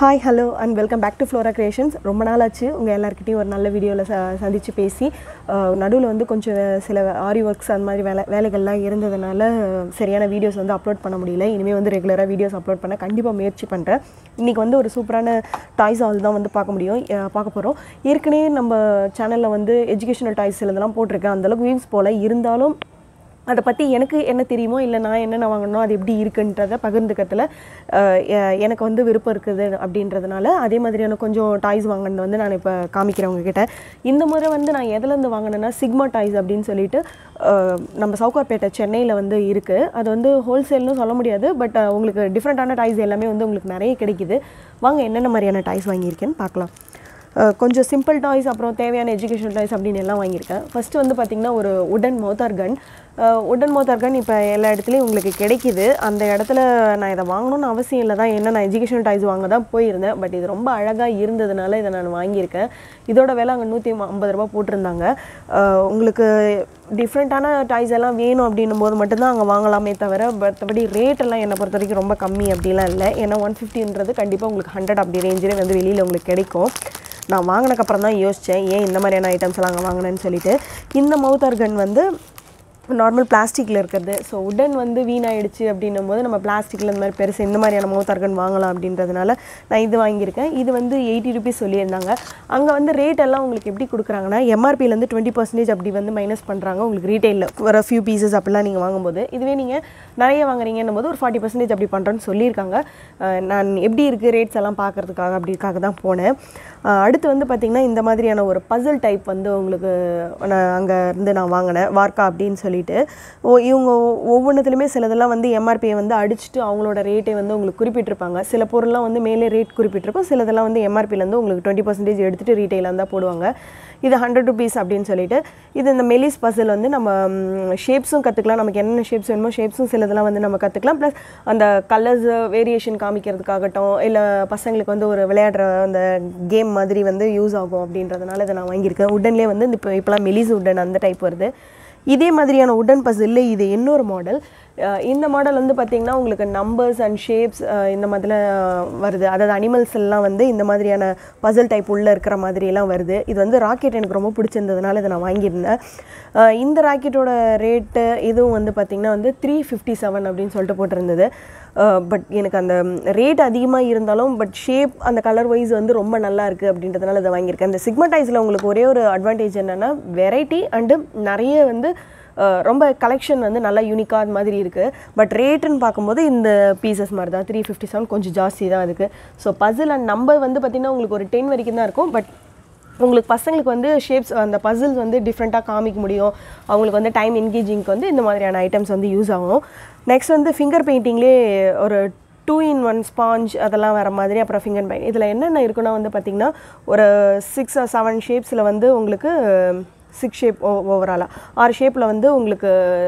hi hello and welcome back to Flora Creations ரொம்ப நாள் ஆச்சு உங்கள் எல்லாருக்கிட்டையும் ஒரு நல்ல வீடியோவில் ச சந்தித்து பேசி நடுவில் வந்து கொஞ்சம் சில ஆரி ஒர்க்ஸ் அந்த மாதிரி வேலை வேலைகள்லாம் இருந்ததுனால சரியான வீடியோஸ் வந்து அப்லோட் பண்ண முடியல இனிமேல் வந்து ரெகுலராக வீடியோஸ் அப்லோட் பண்ண கண்டிப்பாக முயற்சி பண்ணுறேன் இன்றைக்கி வந்து ஒரு சூப்பரான டாய்ஸ் ஆல் தான் வந்து பார்க்க முடியும் அஹ் பார்க்க போகிறோம் ஏற்கனவே நம்ம சேனலில் வந்து எஜுகேஷனல் டாய்ஸ் இதெல்லாம் போட்டிருக்கேன் அந்தளவுக்கு வியூஸ் போல் இருந்தாலும் அதை பற்றி எனக்கு என்ன தெரியுமோ இல்லை நான் என்னென்ன வாங்கணும் அது எப்படி இருக்குன்றத பகிர்ந்துக்கிறதுல அஹ், எ- எனக்கு வந்து விருப்பம் இருக்குது அப்படின்றதுனால அதே மாதிரியான கொஞ்சம் டாய்ஸ் வாங்கினது வந்து நான் இப்போ காமிக்கிறேன் உங்ககிட்ட இந்த முறை வந்து நான் எதுலேருந்து வாங்கினேன்னா சிக்மா டாய்ஸ் அப்படின்னு சொல்லிட்டு அஹ், நம்ம சவுகார்பேட்டை சென்னையில் வந்து இருக்குது அது வந்து ஹோல்சேல்னு சொல்ல முடியாது பட் உங்களுக்கு டிஃப்ரெண்ட்டான டாய்ஸ் எல்லாமே வந்து உங்களுக்கு நிறைய கிடைக்குது வாங்க என்னென்ன மாதிரியான டாய்ஸ் வாங்கியிருக்கேன்னு பார்க்கலாம் அஹ் கொஞ்சம் சிம்பிள் டாய்ஸ் அப்புறம் தேவையான எஜுகேஷனல் டாய்ஸ் அப்படின்னு எல்லாம் வாங்கியிருக்கேன் ஃபஸ்ட்டு வந்து பார்த்திங்கன்னா ஒரு உடன் மோத்தார் கன் உடன் மோத்தார் கன் இப்போ எல்லா இடத்துலையும் உங்களுக்கு கிடைக்குது அந்த இடத்துல நான் இதை வாங்கணும்னு அவசியம் இல்லை தான் என்ன நான் எஜுகேஷனல் டாய்ஸ் வாங்க தான் போயிருந்தேன் பட் இது ரொம்ப அழகாக இருந்ததுனால இதை நான் வாங்கியிருக்கேன் இதோட விலை அங்கே நூற்றி ஐம்பது ரூபா போட்டிருந்தாங்க அஹ் உங்களுக்கு டிஃப்ரெண்ட்டான டாய்ஸ் எல்லாம் வேணும் அப்படின்னும் போது மட்டும்தான் அங்கே வாங்கலாமே தவிர மற்றபடி ரேட் எல்லாம் என்னை பொறுத்த வரைக்கும் ரொம்ப கம்மி அப்படிலாம் இல்லை ஏன்னா ஒன் ஃபிஃப்டின்றது கண்டிப்பாக உங்களுக்கு ஹண்ட்ரட் அப்படி ரேஞ்சிலே வந்து வெளியில் உங்களுக்கு கிடைக்கும் நான் வாங்கினக்கப்புறம் தான் யோசித்தேன் ஏன் இந்த மாதிரியான ஐட்டம்ஸ் எல்லாம் அங்கே வாங்கினேன்னு சொல்லிட்டு இந்த மவுத் கன் வந்து நார்மல் பிளாஸ்டிக்கில் இருக்கிறது ஸோ உடன் வந்து வீணாயிடுச்சு அப்படின்னும் போது நம்ம பிளாஸ்டிக்கில் இந்த மாதிரி பெருசு இந்த மாதிரியான மவுத் ஆர்கன் வாங்கலாம் அப்படின்றதுனால நான் இது வாங்கியிருக்கேன் இது வந்து எயிட்டி ருபீஸ் சொல்லியிருந்தாங்க அங்கே வந்து ரேட் எல்லாம் உங்களுக்கு எப்படி கொடுக்குறாங்கன்னா எம்ஆர்பிலேருந்து டுவெண்ட்டி பர்சன்டேஜ் அப்படி வந்து மைனஸ் பண்ணுறாங்க உங்களுக்கு ரீட்டெயிலில் ஒரு ஃபியூ பீசஸ் அப்படிலாம் நீங்கள் வாங்கும்போது இதுவே நீங்கள் நிறைய வாங்குறீங்கன்னும் போது ஒரு ஃபார்ட்டி பர்சன்டேஜ் அப்படி பண்ணுறேன்னு சொல்லியிருக்காங்க அஹ் நான் எப்படி இருக்குது ரேட்ஸ் எல்லாம் பார்க்கறதுக்காக அப்படிக்காக தான் போனேன் அஹ் அடுத்து வந்து பார்த்திங்கன்னா இந்த மாதிரியான ஒரு பசில் டைப் வந்து உங்களுக்கு நான் அங்கே இருந்து நான் வாங்கினேன் வார்க்கா அப்படின்னு சொல்லிட்டு ஓ இவங்க ஒவ்வொன்றுத்துலையுமே சிலதெல்லாம் வந்து எம்ஆர்பியை வந்து அடிச்சுட்டு அவங்களோட ரேட்டை வந்து உங்களுக்கு குறிப்பிட்டிருப்பாங்க சில பொருள்லாம் வந்து மேலே ரேட் குறிப்பிட்டிருக்கும் சிலதெல்லாம் வந்து எம்ஆர்பிலேருந்து உங்களுக்கு டுவெண்ட்டி பர்சன்டேஜ் எடுத்துகிட்டு ரீட்டெயிலாக தான் போடுவாங்க இது ஹண்ட்ரட் ருபீஸ் அப்படின்னு சொல்லிட்டு இது இந்த மெலிஸ் பசில் வந்து நம்ம ஷேப்ஸும் கற்றுக்கலாம் நமக்கு என்னென்ன ஷேப்ஸ் வேணுமோ ஷேப்ஸும் சிலதெல்லாம் வந்து நம்ம கற்றுக்கலாம் ப்ளஸ் அந்த கலர்ஸ் வேரியேஷன் காமிக்கிறதுக்காகட்டும் இல்லை பசங்களுக்கு வந்து ஒரு விளையாடுற அந்த கேம் மாதிரி வந்து யூஸ் ஆகும் அப்படின்றதுனால இதை நான் வாங்கியிருக்கேன் உடன்லேயே வந்து இந்த இப்போ இப்போலாம் மெலிஸ் உடன் அந்த டைப் வருது இதே மாதிரியான உடன் பசில் இது இன்னொரு மாடல் இந்த மாடல் வந்து பார்த்திங்கன்னா உங்களுக்கு நம்பர்ஸ் அண்ட் ஷேப்ஸ் இந்த மாதிரிலாம் வருது அதாவது அனிமல்ஸ் எல்லாம் வந்து இந்த மாதிரியான பசில் டைப் உள்ளே இருக்கிற மாதிரியெல்லாம் வருது இது வந்து ராக்கெட் எனக்கு ரொம்ப பிடிச்சிருந்ததுனால இதை நான் வாங்கியிருந்தேன் அஹ் இந்த ராக்கெட்டோட ரேட்டு இதுவும் வந்து பார்த்திங்கன்னா வந்து த்ரீ ஃபிஃப்டி செவன் அப்படின்னு சொல்லிட்டு போட்டிருந்தது பட் எனக்கு அந்த ரேட் அதிகமாக இருந்தாலும் பட் ஷேப் அந்த கலர் வைஸ் வந்து ரொம்ப நல்லா இருக்குது அப்படின்றதுனால இதை வாங்கியிருக்கேன் இந்த சிக்மடைஸில் உங்களுக்கு ஒரே ஒரு அட்வான்டேஜ் என்னென்னா வெரைட்டி அண்டு நிறைய வந்து அஹ், ரொம்ப கலெக்ஷன் வந்து நல்லா யூனிக்காக அது மாதிரி இருக்குது பட் ரேட்டுன்னு பார்க்கும்போது இந்த பீசஸ் மாதிரி தான் த்ரீ ஃபிஃப்டி செவன் கொஞ்சம் ஜாஸ்தி தான் அதுக்கு ஸோ பசில் அண்ட் நம்பர் வந்து பார்த்திங்கன்னா உங்களுக்கு ஒரு டென் வரைக்கும் தான் இருக்கும் பட் உங்களுக்கு பசங்களுக்கு வந்து ஷேப்ஸ் அந்த பசில்ஸ் வந்து டிஃப்ரெண்ட்டாக காமிக்க முடியும் அவங்களுக்கு வந்து டைம் என்கேஜிங்க்கு வந்து இந்த மாதிரியான ஐட்டம்ஸ் வந்து யூஸ் ஆகும் நெக்ஸ்ட் வந்து ஃபிங்கர் பெயிண்டிங்லேயே ஒரு டூ இன் ஒன் ஸ்பாஞ்ச் அதெல்லாம் வர மாதிரி அப்புறம் ஃபிங்கர் பெயிண்ட் இதில் என்னென்ன இருக்குன்னா வந்து பார்த்திங்கன்னா ஒரு சிக்ஸ் செவன் ஷேப்ஸில் வந்து உங்களுக்கு சிக்ஸ் ஷேப் ஓவராலாக ஆறு ஷேப்பில் வந்து உங்களுக்கு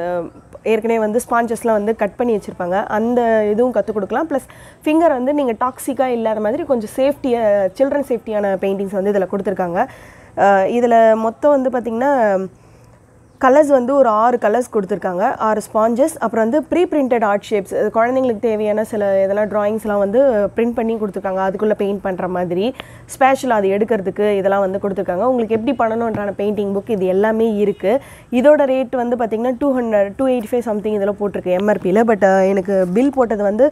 ஏற்கனவே வந்து ஸ்பாஞ்சஸ்லாம் வந்து கட் பண்ணி வச்சுருப்பாங்க அந்த இதுவும் கற்றுக் கொடுக்கலாம் ப்ளஸ் ஃபிங்கர் வந்து நீங்கள் டாக்ஸிக்காக இல்லாத மாதிரி கொஞ்சம் சேஃப்டியாக சில்ட்ரன் சேஃப்டியான பெயிண்டிங்ஸ் வந்து இதில் கொடுத்துருக்காங்க இதில் மொத்தம் வந்து பார்த்திங்கன்னா கலர்ஸ் வந்து ஒரு ஆறு கலர்ஸ் கொடுத்துருக்காங்க ஆறு ஸ்பாஞ்சஸ் அப்புறம் வந்து ப்ரீ பிரிண்டட் ஆர்ட் ஷேப்ஸ் குழந்தைங்களுக்கு தேவையான சில இதெல்லாம் ட்ராயிங்ஸ்லாம் வந்து பிரிண்ட் பண்ணி கொடுத்துருக்காங்க அதுக்குள்ளே பெயிண்ட் பண்ணுற மாதிரி ஸ்பேஷல் அது எடுக்கிறதுக்கு இதெல்லாம் வந்து கொடுத்துருக்காங்க உங்களுக்கு எப்படி பண்ணணுன்றான பெயிண்டிங் புக் இது எல்லாமே இருக்குது இதோட ரேட் வந்து பார்த்திங்கன்னா two hundred two eighty five something இதில் போட்டிருக்கு எம்ஆர்பியில் பட் எனக்கு பில் போட்டது வந்து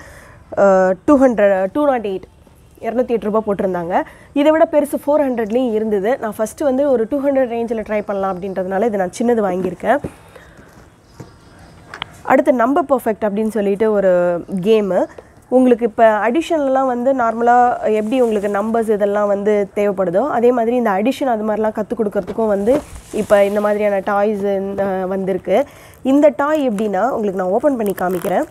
two hundred two naught eight இரநூத்தி எட்டு ரூபாய் போட்டிருந்தாங்க இதை விட பெருசு ஃபோர் ஹண்ட்ரட்லேயும் இருந்தது நான் ஃபஸ்ட்டு வந்து ஒரு டூ ஹண்ட்ரட் ரேஞ்சில் ட்ரை பண்ணலாம் அப்படின்றதுனால இது நான் சின்னது வாங்கியிருக்கேன் அடுத்து நம்பர் பர்ஃபெக்ட் அப்படின்னு சொல்லிட்டு ஒரு கேமு உங்களுக்கு இப்போ அடிஷன்லாம் வந்து நார்மலாக எப்படி உங்களுக்கு நம்பர்ஸ் இதெல்லாம் வந்து தேவைப்படுதோ அதே மாதிரி இந்த அடிஷன் அது மாதிரிலாம் கற்றுக் கொடுக்கறதுக்கும் வந்து இப்போ இந்த மாதிரியான டாய்ஸ் வந்திருக்கு இந்த டாய் எப்படின்னா உங்களுக்கு நான் ஓப்பன் பண்ணி காமிக்கிறேன்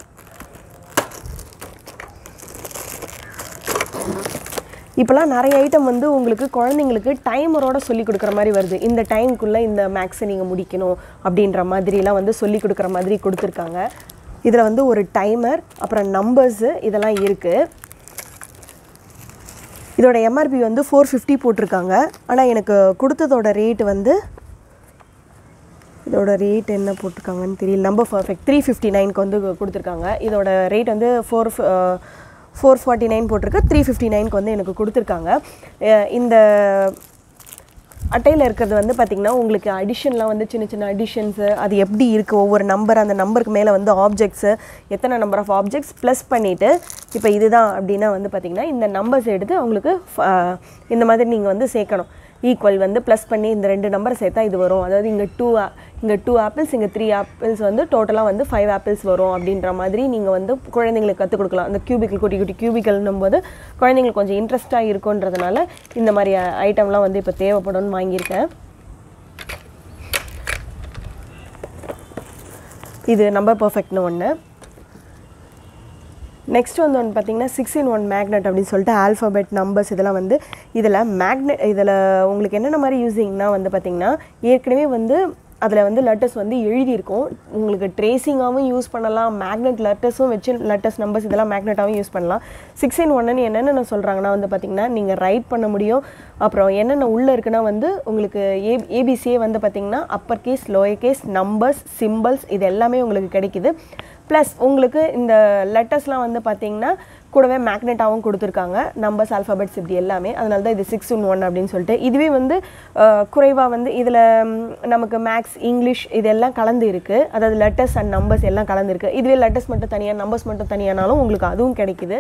இப்போலாம் நிறைய ஐட்டம் வந்து உங்களுக்கு குழந்தைங்களுக்கு டைமரோட சொல்லி கொடுக்குற மாதிரி வருது இந்த டைமுக்குள்ளே இந்த மேக்ஸை நீங்கள் முடிக்கணும் அப்படின்ற மாதிரிலாம் வந்து சொல்லி கொடுக்குற மாதிரி கொடுத்துருக்காங்க இதில் வந்து ஒரு டைமர் அப்புறம் நம்பர்ஸு இதெல்லாம் இருக்குது இதோட எம்ஆர்பி வந்து ஃபோர் ஃபிஃப்டி போட்டிருக்காங்க ஆனால் எனக்கு கொடுத்ததோட ரேட் வந்து இதோட ரேட் என்ன போட்டிருக்காங்கன்னு தெரியல நம்பர் பர்ஃபெக்ட் த்ரீ ஃபிஃப்டி நைனுக்கு வந்து கொடுத்துருக்காங்க இதோட ரேட் வந்து ஃபோர் ஃபோர் ஃபார்ட்டி நைன் போட்டிருக்கு த்ரீ ஃபிஃப்டி நைனுக்கு வந்து எனக்கு கொடுத்துருக்காங்க அஹ் இந்த அட்டையில் இருக்கிறது வந்து பார்த்திங்கன்னா உங்களுக்கு அடிஷன்லாம் வந்து சின்ன சின்ன அடிஷன்ஸு அது எப்படி இருக்குது ஒவ்வொரு நம்பர் அந்த நம்பருக்கு மேலே வந்து ஆப்ஜெக்ட்ஸு எத்தனை நம்பர் ஆஃப் ஆப்ஜெக்ட்ஸ் ப்ளஸ் பண்ணிவிட்டு இப்போ இதுதான் அப்படின்னா வந்து பார்த்திங்கன்னா இந்த நம்பர்ஸ் எடுத்து உங்களுக்கு ஃப- இந்த மாதிரி நீங்கள் வந்து சேர்க்கணும் ஈக்குவல் வந்து ப்ளஸ் பண்ணி இந்த ரெண்டு நம்பரை சேர்த்தா இது வரும் அதாவது இங்கே டூ இங்கே டூ ஆப்பிள்ஸ் இங்கே த்ரீ ஆப்பிள்ஸ் வந்து டோட்டலாக வந்து ஃபைவ் ஆப்பிள்ஸ் வரும் அப்படின்ற மாதிரி நீங்கள் வந்து குழந்தைங்களுக்கு கற்றுக் கொடுக்கலாம் அந்த கியூபிக்கல் குட்டி குட்டி கியூபிக்கல்னும் போது குழந்தைங்களுக்கு கொஞ்சம் இன்ட்ரெஸ்ட்டாக இருக்குன்றதுனால இந்த மாதிரி ஐட்டம்லாம் வந்து இப்போ தேவைப்படும்னு வாங்கியிருக்கேன் இது நம்பர் பர்ஃபெக்ட்னு ஒன்று நெக்ஸ்ட் வந்து ஒன்று பார்த்தீங்கன்னா சிக்ஸ் இன் ஒன் மேக்னெட் அப்படின்னு சொல்லிட்டு ஆல்ஃபபெட் நம்பர்ஸ் இதெல்லாம் வந்து இதில் மேக்னெட் இதில் உங்களுக்கு என்னென்ன மாதிரி யூஸிங்னா வந்து பார்த்தீங்கன்னா ஏற்கனவே வந்து அதில் வந்து லெட்டர்ஸ் வந்து எழுதியிருக்கும் உங்களுக்கு ட்ரேசிங்காகவும் யூஸ் பண்ணலாம் மேக்னெட் லெட்டர்ஸும் வச்சு லெட்டர்ஸ் நம்பர்ஸ் இதெல்லாம் மேக்னெட்டாகவும் யூஸ் பண்ணலாம் சிக்ஸ் இன் ஒன்னு என்னென்ன சொல்கிறாங்கன்னா வந்து பார்த்தீங்கன்னா நீங்கள் ரைட் பண்ண முடியும் அப்புறம் என்னென்ன உள்ளே இருக்குன்னா வந்து உங்களுக்கு ஏ ஏபிசியே வந்து பார்த்தீங்கன்னா upper case lower case numbers symbols இது எல்லாமே உங்களுக்கு கிடைக்குது ப்ளஸ் உங்களுக்கு இந்த லெட்டர்ஸ்லாம் வந்து பார்த்தீங்கன்னா கூடவே மேக்னெட்டாகவும் கொடுத்துருக்காங்க நம்பர்ஸ் ஆல்ஃபபெட்ஸ் இப்படி எல்லாமே அதனால தான் இது சிக்ஸ் இன் ஒன் அப்படின்னு சொல்லிட்டு இதுவே வந்து குறைவாக வந்து இதில் நமக்கு மேக்ஸ் இங்கிலீஷ் இதெல்லாம் கலந்து இருக்குது அதாவது லெட்டர்ஸ் அண்ட் நம்பர்ஸ் எல்லாம் கலந்து இருக்குது இதுவே லெட்டர்ஸ் மட்டும் தனியாக நம்பர்ஸ் மட்டும் தனியானாலும் உங்களுக்கு அதுவும் கிடைக்குது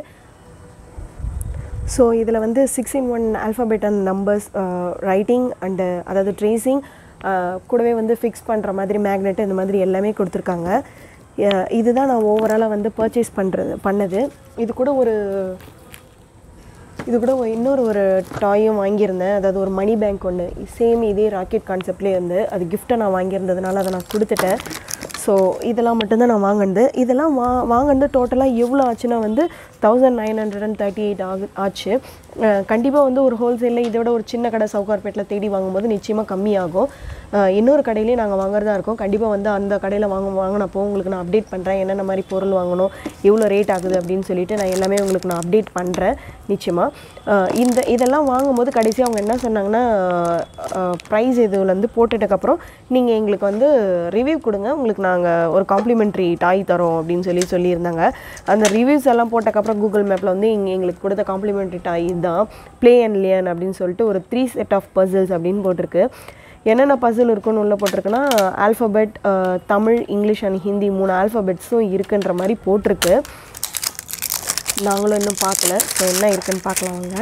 ஸோ இதில் வந்து six in one alphabet and numbers writing and அதாவது ட்ரேசிங் கூடவே வந்து ஃபிக்ஸ் பண்ணுற மாதிரி மேக்னெட் இந்த மாதிரி எல்லாமே கொடுத்துருக்காங்க அஹ் இதுதான் நான் ஓவராலாக வந்து பர்ச்சேஸ் பண்ணுறது பண்ணது இது கூட ஒரு இது கூட ஒரு- இன்னொரு ஒரு டாயும் வாங்கியிருந்தேன் அதாவது ஒரு மணி பேங்க் ஒன்று சேம் இதே ராக்கெட் கான்செப்ட்லேயே இருந்து அது கிஃப்ட்டை நான் வாங்கியிருந்ததுனால அதை நான் கொடுத்துட்டேன் ஸோ இதெல்லாம் மட்டும்தான் நான் வாங்கினது இதெல்லாம் வா வாங்கினது டோட்டலாக எவ்வளோ ஆச்சுன்னா வந்து thousand nine hundred and thirty eight ஆகு ஆச்சு கண்டிப்பாக வந்து ஒரு ஹோல்சேலில் இதை விட ஒரு சின்ன கடை சவுகார்பேட்டில் தேடி வாங்கும்போது நிச்சயமாக கம்மியாகும் அஹ் இன்னொரு கடையிலேயே நாங்கள் வாங்குறதா இருக்கோம் கண்டிப்பாக வந்து அந்த கடையில் வாங்க வாங்கினப்போ உங்களுக்கு நான் அப்டேட் பண்ணுறேன் என்னென்ன மாதிரி பொருள் வாங்கணும் எவ்வளோ ரேட் ஆகுது அப்படின்னு சொல்லிட்டு நான் எல்லாமே உங்களுக்கு நான் அப்டேட் பண்ணுறேன் நிச்சயமாக இந்த இதெல்லாம் வாங்கும்போது கடைசியாக அவங்க என்ன சொன்னாங்கன்னா ப்ரைஸ் இதுல வந்து போட்டுட்டக்கப்புறம் நீங்கள் எங்களுக்கு வந்து ரிவ்யூ கொடுங்க உங்களுக்கு நாங்கள் ஒரு காம்ப்ளிமெண்ட்ரி டாய் தரோம் அப்படின்னு சொல்லி சொல்லியிருந்தாங்க அந்த ரிவ்யூஸ் எல்லாம் போட்டக்கப்புறம் கூகுள் மேப்பில் வந்து இங்கே எங்களுக்கு கொடுத்த காம்ப்ளிமெண்ட்ரி டாய் இதுதான் ப்ளே அண்ட் லியன் அப்படின்னு சொல்லிட்டு ஒரு த்ரீ செட் ஆஃப் பசில்ஸ் அப்படின்னு போட்டிருக்கு என்னென்ன பசில் இருக்குன்னு உள்ளே போட்டிருக்குன்னா alphabet Tamil English and Hindi மூணு ஆல்ஃபபெட்ஸும் இருக்குன்ற மாதிரி போட்டிருக்கு நாங்களும் இன்னும் பார்க்கல ஸோ என்ன இருக்குன்னு பார்க்கலாம் வாங்க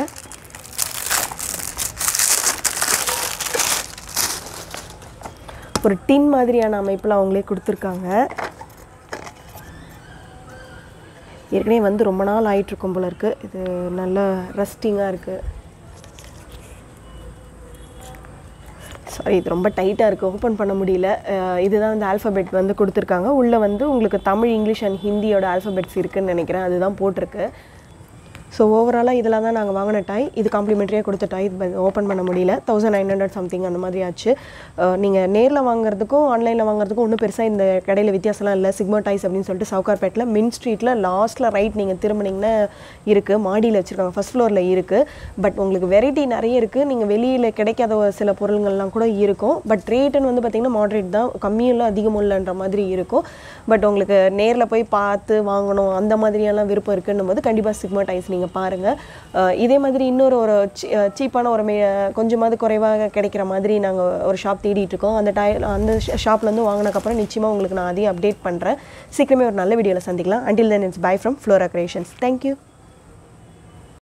ஒரு டின் மாதிரியான அமைப்பில் அவங்களே கொடுத்துருக்காங்க ஏற்கனவே வந்து ரொம்ப நாள் ஆயிட்டிருக்கும் போல இருக்குது இது நல்ல ரஸ்டிங்காக இருக்குது சாரி இது ரொம்ப டைட்டாக இருக்குது ஓப்பன் பண்ண முடியல அஹ் இதுதான் இந்த ஆல்ஃபபெட் வந்து கொடுத்துருக்காங்க உள்ளே வந்து உங்களுக்கு தமிழ் இங்கிலீஷ் அண்ட் ஹிந்தியோட ஆல்ஃபபெட்ஸ் இருக்குன்னு நினைக்கிறேன் அதுதான் போட்டிருக்கு ஸோ ஓவராலாக இதெல்லாம் தான் நாங்கள் வாங்கின டாய் இது காம்ப்ளிமெண்ட்ரியாக கொடுத்த டாய் இது ஓப்பன் பண்ண முடியல தௌசண்ட் நைன் ஹண்ட்ரட் சம்திங் அந்த மாதிரி ஆச்சு நீங்கள் நேரில் வாங்குறதுக்கும் ஆன்லைனில் வாங்குறதுக்கும் ஒன்றும் பெருசாக இந்த கடையில் வித்தியாசம்லாம் இல்லை சிக்மா டாய்ஸ் அப்படின்னு சொல்லிட்டு சவுகார்பேட்டில் மின் ஸ்ட்ரீட்டில் லாஸ்ட்டில் ரைட் நீங்கள் திரும்பினீங்கன்னா இருக்குது மாடியில் வச்சுருக்காங்க ஃபஸ்ட் ஃப்ளோரில் இருக்குது பட் உங்களுக்கு வெரைட்டி நிறைய இருக்குது நீங்கள் வெளியில் கிடைக்காத ஒரு சில பொருள்கள்லாம் கூட இருக்கும் பட் ரேட்டுன்னு வந்து பார்த்திங்கன்னா மாட்ரேட் தான் கம்மியும் இல்லை அதிகமும் இல்லைன்ற மாதிரி இருக்கும் பட் உங்களுக்கு நேரில் போய் பார்த்து வாங்கணும் அந்த மாதிரியெல்லாம் விருப்பம் இருக்குன்னும் போது கண்டிப்பாக சிக்மா டைஸ் நீங்கள் பாருங்கள் இதே மாதிரி இன்னொரு ஒரு சீப்பான ஒரு மே கொஞ்சமாவது குறைவாக கிடைக்கிற மாதிரி நாங்கள் ஒரு ஷாப் தேடிட்டு இருக்கோம் அந்த டை அந்த ஷாப்லேருந்து வாங்கினதுக்கப்புறம் நிச்சயமாக உங்களுக்கு நான் அதையும் அப்டேட் பண்ணுறேன் சீக்கிரமே ஒரு நல்ல வீடியோவில் சந்திக்கலாம் until then it's bye from Flora Creations thank you